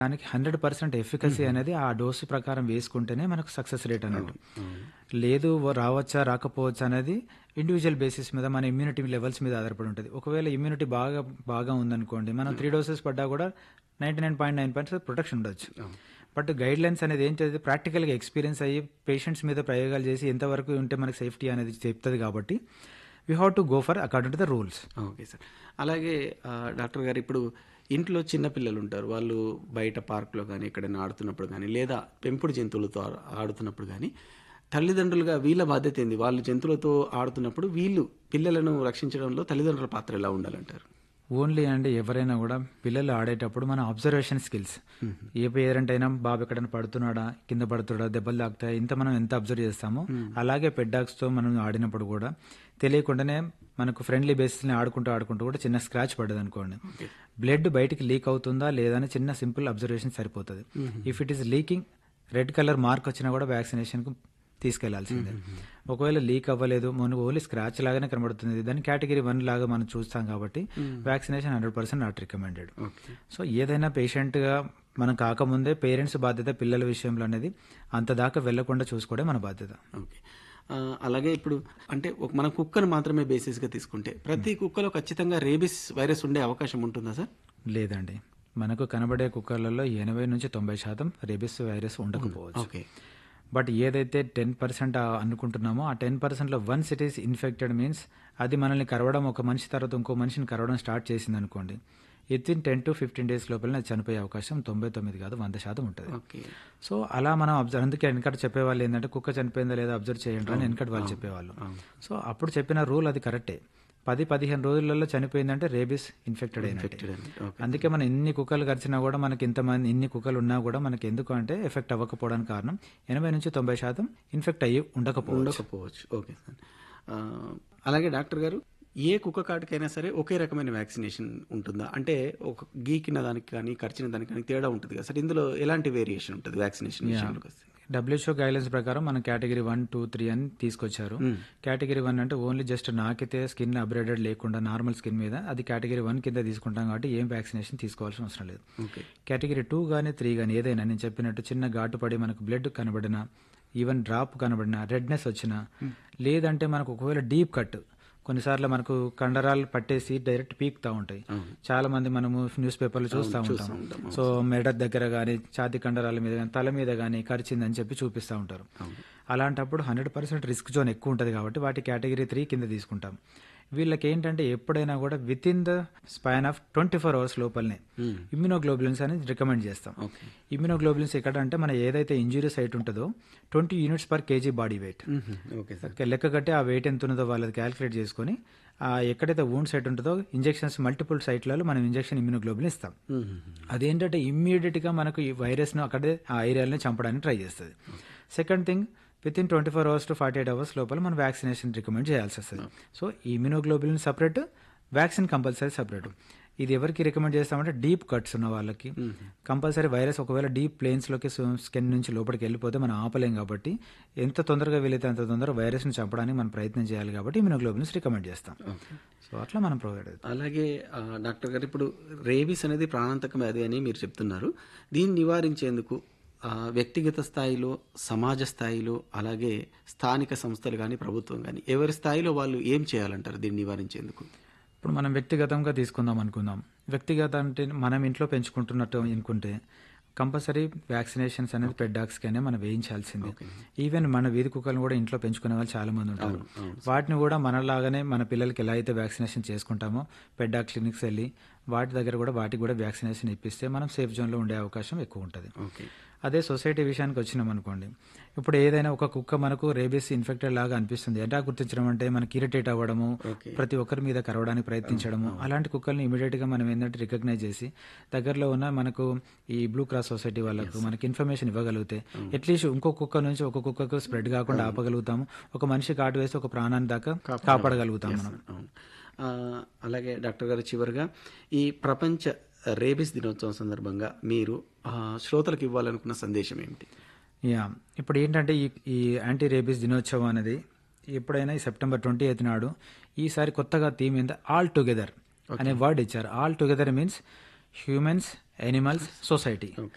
దానికి hundred percent efficacy అనేది ఆ డోసు ప్రకారం వేసుకుంటేనే మనకు సక్సెస్ రేట్ అన్నట్టు లేదు వ- రావచ్చా రాకపోవచ్చా అనేది ఇండివిజువల్ బేసిస్ మీద మన ఇమ్యూనిటీ లెవెల్స్ మీద ఆధారపడి ఉంటుంది ఒకవేళ ఇమ్యూనిటీ బాగా బాగా ఉందనుకోండి మనం త్రీ డోసెస్ పడ్డా కూడా ninety nine point nine point protection ఉండొచ్చు బట్ గైడ్ లైన్స్ అనేది ఏం చేస్తుంది ప్రాక్టికల్గా ఎక్స్పీరియన్స్ అయ్యి పేషెంట్స్ మీద ప్రయోగాలు చేసి ఎంతవరకు ఉంటే మనకి సేఫ్టీ అనేది చెప్తుంది కాబట్టి we have to go for according to the rules okay sir అలాగే ఆ, డాక్టర్ గారు ఇప్పుడు ఇంట్లో చిన్న పిల్లలు ఉంటారు వాళ్ళు బయట పార్కులో కానీ ఎక్కడైనా ఆడుతున్నప్పుడు కానీ లేదా పెంపుడు జంతువులతో ఆ- ఆడుతున్నప్పుడు కానీ తల్లిదండ్రులుగా వీళ్ళ బాధ్యత ఏంది వాళ్ళు జంతువులతో ఆడుతున్నప్పుడు వీళ్ళు పిల్లలను రక్షించడంలో తల్లిదండ్రుల పాత్ర ఎలా ఉండాలంటారు ఓన్లీ అండి ఎవరైనా కూడా పిల్లలు ఆడేటప్పుడు మన అబ్జర్వేషన్ స్కిల్స్ ఏ పేరెంట్ అయినా బాబు ఎక్కడైనా పడుతున్నాడా కింద పడుతున్నాడా దెబ్బలు తాకుతాయి ఇంత మనం ఎంత అబ్జర్వ్ చేస్తామో అలాగే పెడ్డాక్స్ తో మనం ఆడినప్పుడు కూడా తెలియకుండానే మనకు ఫ్రెండ్లీ బేసిస్ని ఆడుకుంటూ ఆడుకుంటూ కూడా చిన్న స్క్రాచ్ పడ్డది అనుకోండి బ్లడ్ బయటికి లీక్ అవుతుందా లేదా అని చిన్న సింపుల్ అబ్జర్వేషన్ సరిపోతుంది if it is leaking red colour mark వచ్చినా కూడా వ్యాక్సినేషన్ కు తీసుకెళ్లాల్సిందే ఒకవేళ లీక్ అవ్వలేదు మనకు ఓన్లీ స్క్రాచ్ లాగానే కనబడుతుంది దాన్ని కేటగిరీ వన్ లాగా మనం చూస్తాం కాబట్టి vaccination hundred percent not recommended okay so ఏదైనా పేషెంట్ గా మనం కాకముందే పేరెంట్స్ బాధ్యత పిల్లల విషయంలో అనేది అంత దాకా వెళ్లకుండా చూసుకోవడం మన బాధ్యత ఓకే ఆ, అలాగే ఇప్పుడు అంటే ఒక మన కుక్కను మాత్రమే బేసిస్గా తీసుకుంటే ప్రతి కుక్కలో ఖచ్చితంగా రేబిస్ వైరస్ ఉండే అవకాశం ఉంటుందా సార్ లేదండి మనకు కనబడే కుక్కర్లలో ఎనభై నుంచి తొంభై శాతం రేబిస్ వైరస్ ఉండకపోవచ్చు ఓకే బట్ ఏదైతే టెన్ పర్సెంట్ అనుకుంటున్నామో ఆ టెన్ పర్సెంట్లో once it is infected means అది మనల్ని కరవడం ఒక మనిషి తర్వాత ఇంకో మనిషిని కరవడం స్టార్ట్ చేసింది అనుకోండి within ten to fifteen days లోపల అది చనిపోయే అవకాశం తొంభై తొమ్మిది కాదు వంద శాతం ఉంటుంది ఓకే సో అలా మనం అబ్జర్వ్ అందుకే వెనకట చెప్పేవాళ్ళు ఏంటంటే కుక్క చనిపోయిందా లేదా అబ్జర్వ్ చేయండి అని వెనకటి వాళ్ళు చెప్పేవాళ్ళు సో అప్పుడు చెప్పిన రూల్ అది కరెక్టే పది పదిహేను రోజులలో చనిపోయిందంటే రేబీస్ ఇన్ఫెక్టెడ్ అయినట్టే ఓకే అందుకే మనం ఎన్ని కుక్కలు కరిచినా కూడా మనకి ఇంతమంది ఇన్ని కుక్కలు ఉన్నా కూడా మనకి ఎందుకు అంటే ఎఫెక్ట్ అవ్వకపోవడానికి కారణం ఎనభై నుంచి తొంభై శాతం ఇన్ఫెక్ట్ అయ్యి ఉండకపోవచ్చు ఉండకపోవచ్చు ఓకే సార్ ఆ, అలాగే డాక్టర్ గారు ఏ కుక్క కాటుకైనా సరే ఒకే రకమైన వ్యాక్సినేషన్ ఉంటుందా అంటే ఒక గీకిన దానికి కానీ కరిచిన దానికి కానీ తేడా ఉంటుంది కదా సార్ ఇందులో ఎలాంటి వేరియేషన్ ఉంటుంది వ్యాక్సినేషన్ విషయంలోకి వస్తే డబ్ల్యూహెచ్ఓ గైడ్లైన్స్ ప్రకారం మనం కేటగిరీ వన్ టూ త్రీ అని తీసుకొచ్చారు కేటగిరీ వన్ అంటే ఓన్లీ జస్ట్ నాకితే స్కిన్ అబ్రేడెడ్ లేకుండా నార్మల్ స్కిన్ మీద అది కేటగిరీ వన్ కింద తీసుకుంటాం కాబట్టి ఏం వ్యాక్సినేషన్ తీసుకోవాల్సిన అవసరం లేదు ఓకే కేటగిరీ టూ కానీ త్రీ కానీ ఏదైనా నేను చెప్పినట్టు చిన్న ఘాటు పడి మనకు బ్లడ్ కనబడిన ఈవెన్ డ్రాప్ కనబడిన రెడ్నెస్ వచ్చిన లేదంటే మనకు ఒకవేళ డీప్ కట్ కొన్నిసార్లు మనకు కండరాలు పట్టేసి డైరెక్ట్ పీకుతా ఉంటాయి చాలా మంది మనము న్యూస్ పేపర్లు చూస్తూ ఉంటాం సో మెడ దగ్గర కానీ ఛాతి కండరాల మీద కానీ తల మీద కానీ కరిచిందని చెప్పి చూపిస్తూ ఉంటారు అలాంటప్పుడు హండ్రెడ్ పర్సెంట్ రిస్క్ జోన్ ఎక్కువ ఉంటుంది కాబట్టి వాటి కేటగిరీ త్రీ కింద తీసుకుంటాం వీళ్ళకి ఏంటంటే ఎప్పుడైనా కూడా within the span of twenty four hours లోపలనే ఇమ్యూనోగ్లోబులిన్స్ అనేది రికమెండ్ చేస్తాం ఓకే ఇమ్యూనోగ్లోబులిన్స్ ఎక్కడ అంటే మన ఏదైతే ఇంజురీ సైట్ ఉంటుందో twenty units per KG body weight okay sir లెక్క కట్టి ఆ వెయిట్ ఎంత ఉన్నదో వాళ్ళది క్యాలిక్యులేట్ చేసుకొని ఆ ఎక్కడైతే వూండ్ సైట్ ఉంటుందో ఇంజెక్షన్స్ మల్టిపుల్ సైట్లలో మనం ఇంజెక్షన్ ఇమ్యూనోగ్లోబులిన్ ఇస్తాం అదేంటంటే ఇమ్మీడియట్ గా మనకు ఈ వైరస్ ను అక్కడే ఆ ఏరియాలని చంపడానికి ట్రై చేస్తుంది second thing within twenty four hours to forty eight hours లోపల మనం వ్యాక్సినేషన్ రికమెండ్ చేయాల్సి వస్తుంది so immunoglobulin separate vaccine compulsory separate ఇది ఎవరికి రికమెండ్ చేస్తామంటే డీప్ కట్స్ ఉన్న వాళ్ళకి కంపల్సరీ వైరస్ ఒకవేళ డీప్ ప్లేన్స్ లోకి స్కిన్ నుంచి లోపలికి వెళ్ళిపోతే మనం ఆపలేం కాబట్టి ఎంత తొందరగా వీలైతే అంత తొందరగా వైరస్ ని చంపడానికి మనం ప్రయత్నం చేయాలి కాబట్టి ఇమ్యూనోగ్లోబులిన్స్ రికమెండ్ చేస్తాం సో అట్లా మనం ప్రొవైడ్ అవుతాం అలాగే ఆ, డాక్టర్ గారు ఇప్పుడు రేబీస్ అనేది ప్రాణాంతక వ్యాధి అని మీరు చెప్తున్నారు దీన్ని నివారించేందుకు ఆ, వ్యక్తిగత స్థాయిలో సమాజ స్థాయిలో అలాగే స్థానిక సంస్థలు కానీ ప్రభుత్వం కానీ ఎవరి స్థాయిలో వాళ్ళు ఏం చేయాలంటారు దీన్ని నివారించేందుకు ఇప్పుడు మనం వ్యక్తిగతంగా తీసుకుందాం అనుకుందాం వ్యక్తిగత అంటే మనం ఇంట్లో పెంచుకుంటున్నట్టు అనుకుంటే కంపల్సరీ వ్యాక్సినేషన్స్ అనేది పెడ్ డాగ్స్కైనా మనం వేయించాల్సిందే ఈవెన్ మన వీధి కుక్కలను కూడా ఇంట్లో పెంచుకునే వాళ్ళు చాలా మంది ఉంటారు వాటిని కూడా మనలాగానే మన పిల్లలకి ఎలా అయితే వ్యాక్సినేషన్ చేసుకుంటామో పెడ్ డాగ్ క్లినిక్స్ వెళ్ళి వాటి దగ్గర కూడా వాటికి కూడా వ్యాక్సినేషన్ ఇప్పిస్తే మనం సేఫ్ జోన్లో ఉండే అవకాశం ఎక్కువ ఉంటుంది ఓకే అదే సొసైటీ విషయానికి వచ్చినాం అనుకోండి ఇప్పుడు ఏదైనా ఒక కుక్క మనకు రేబీస్ ఇన్ఫెక్టెడ్ లాగా అనిపిస్తుంది ఎలా గుర్తించడం అంటే మనకి ఇరిటేట్ అవ్వడము ప్రతి ఒక్కరి మీద కరవడానికి ప్రయత్నించడము అలాంటి కుక్కల్ని ఇమీడియట్ గా మనం ఏంటంటే రికగ్నైజ్ చేసి దగ్గరలో ఉన్న మనకు ఈ బ్లూ క్రాస్ సొసైటీ వాళ్ళకు మనకి ఇన్ఫర్మేషన్ ఇవ్వగలిగితే అట్లీస్ట్ ఇంకో కుక్క నుంచి ఒక కుక్కకు స్ప్రెడ్ కాకుండా ఆపగలుగుతాము ఒక మనిషి కాటు వేసి ఒక ప్రాణాన్ని దాకా కాపాడగలుగుతాం మనం అవును ఆ, అలాగే డాక్టర్ గారు చివరిగా ఈ ప్రపంచ రేబీస్ దినోత్సవం సందర్భంగా మీరు ఆ, శ్రోతలకు ఇవ్వాలనుకున్న సందేశం ఏమిటి యా ఇప్పుడు ఏంటంటే ఈ ఈ యాంటీ రేబీస్ దినోత్సవం అనేది ఎప్పుడైనా ఈ సెప్టెంబర్ ట్వంటీ ఎయిత్ నాడు ఈసారి కొత్తగా థీమ్ ఏంటంటే ఆల్ టుగెదర్ అనే వర్డ్ ఇచ్చారు all together means humans animals society